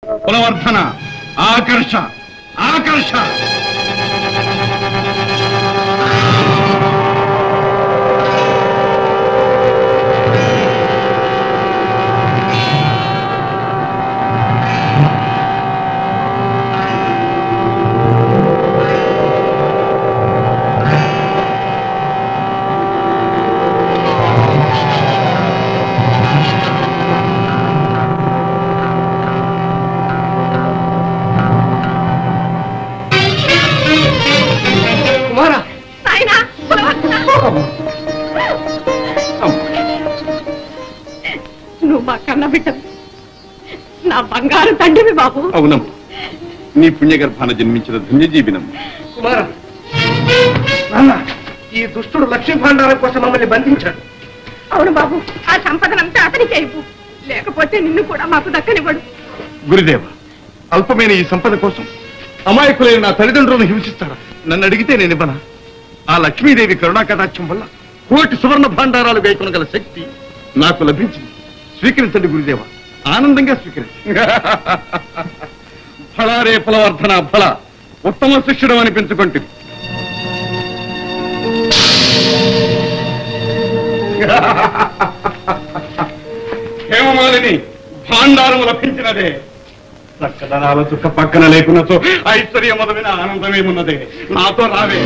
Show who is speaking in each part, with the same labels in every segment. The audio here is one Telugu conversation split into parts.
Speaker 1: కులవర్ధన ఆకర్ష ఆకర్ష
Speaker 2: కుమారా
Speaker 3: నాయనా కులవర్ధన నువ్వు మా కన్న బిడ్డవి నా బంగారు తండ్రివి బాబు
Speaker 1: అవునమ్మా నీ పుణ్యగర్భాన జన్మించిన ధన్యజీవినమ్మా
Speaker 2: కుమారా నాన్న ఈ దుష్టుడు లక్ష్మీ భాండారం కోసం మమ్మల్ని బంధించాడు
Speaker 3: అవును బాబు ఆ సంపదనంతా అతనికే ఇవ్వు లేకపోతే నిన్ను కూడా మాకు దక్కనివ్వడు
Speaker 1: గురుదేవ అల్పమైన ఈ సంపద కోసం అమాయకులైన నా తల్లిదండ్రులను హింసిస్తారా నన్ను అడిగితే నేను ఇవ్వనా ఆ లక్ష్మీదేవి కరుణా కటాక్షం వల్ల కోటి సువర్ణ భాండారాలు గైకొనగల శక్తి నాకు లభించింది స్వీకరించండి గురుదేవ ఆనందంగా స్వీకరించండి ఫలారే ఫలవర్ధన ఫల ఉత్తమ శిష్యుడు అనిపించుకుంటుంది హేమమాలిని భాండారము లభించినదే చక్కదనాల చుక్క పక్కన లేకున్నచో ఐశ్వర్య మొదలైన ఆనందమేమున్నదే నాతో రావే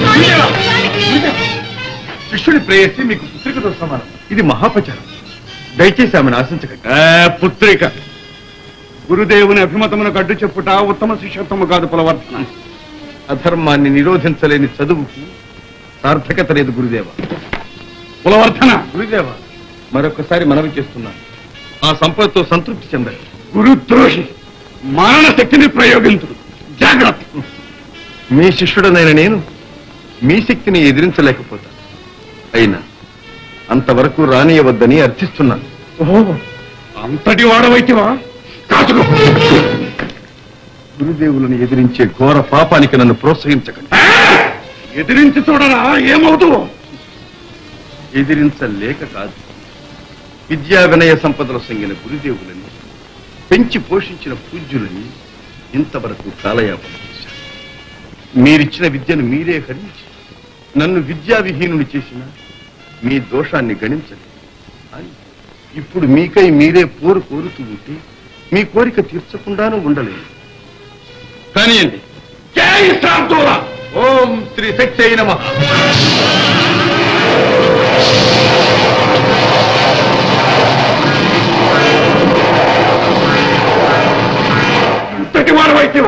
Speaker 1: శిష్యుడి ప్రేయసి మీకు పుత్రికతో సమానం ఇది మహాపచారం దయచేసి ఆమెను ఆశించకండి పుత్రిక గురుదేవుని అభిమతమునకు అడ్డు చెప్పుట ఉత్తమ శిష్యత్వము కాదు పులవర్ధన అధర్మాన్ని నిరోధించలేని చదువుకు సార్థకత లేదు గురుదేవ పులవర్ధన గురుదేవ మరొకసారి మనవి చేస్తున్నాను ఆ సంపదతో సంతృప్తి చెందండి గురుద్రోషి మారణ శక్తిని ప్రయోగించుడు జాగ్రత్త మీ శిష్యుడనైన నేను మీ శక్తిని ఎదిరించలేకపోతాను అయినా అంతవరకు రానియవద్దని అర్థిస్తున్నాను ఓహో అంతటి వాడవైతివా కాచుకో గురుదేవులను ఎదిరించే ఘోర పాపానికి నన్ను ప్రోత్సహించకండి ఎదిరించి చూడరా ఏమవుతావు ఎదిరించలేక కాదు విద్యా వినయ సంపదలు సంగిన గురుదేవులని పెంచి పోషించిన పూజ్యులని ఇంతవరకు కాలయాపన చేశారు మీరిచ్చిన విద్యను మీరే హరించి నన్ను విద్యా విహీనుని చేసిన మీ దోషాన్ని గణించండి అని ఇప్పుడు మీకై మీరే పోరు కోరుతూ ఉంటే మీ కోరిక తీర్చకుండానూ ఉండలేదు కానియండి జై శాంతుల ఓం శ్రీ శక్తి అయిన ఇంతటి వాడవైతే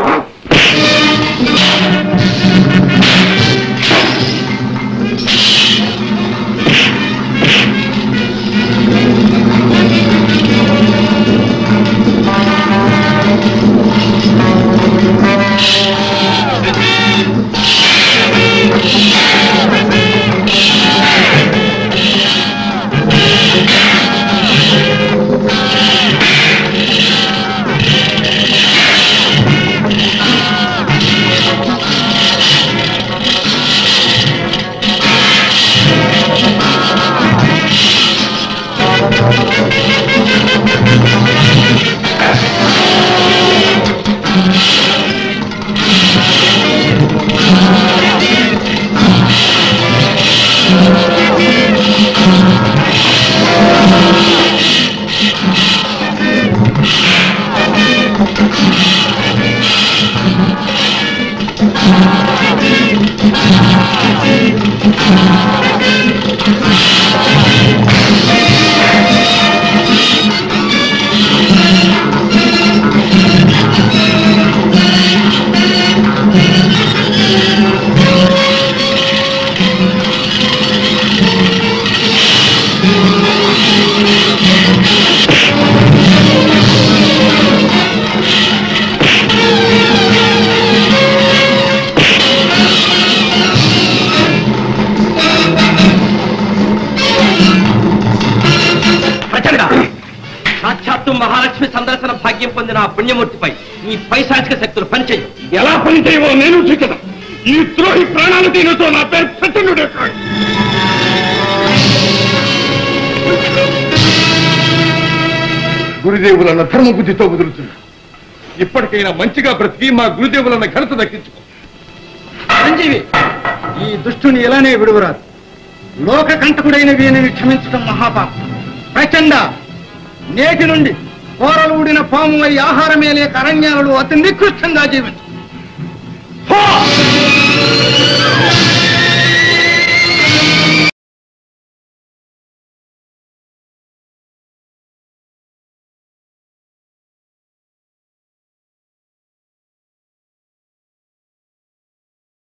Speaker 4: ప్రచండ సాక్షాత్తు మహాలక్ష్మి సందర్శన భాగ్యం పొందిన ఆ పుణ్యమూర్తిపై నీ పైశాచిక శక్తులు పనిచేయు
Speaker 1: ఎలా పని చేయవో నేను చూచదా ఈ ద్రోహి ప్రాణాలు దీనితో నా పేరు ప్రచండు గురుదేవులన్న ధర్మ బుద్ధితో వదులుతున్నా ఇప్పటికైనా మంచిగా బ్రతికి మా గురుదేవులన్న ఘనత దక్కించుకో
Speaker 2: సంజీవి ఈ దుష్టుని ఇలానే విడువరాదు లోక కంటకుడైన వీనిని క్షమించడం మహాపాపం ప్రచండ నేటి నుండి కోరలు ఊడిన పాము అయి ఆహారమే లేక అరణ్యాలలో అతి నికృష్టంగా జీవించు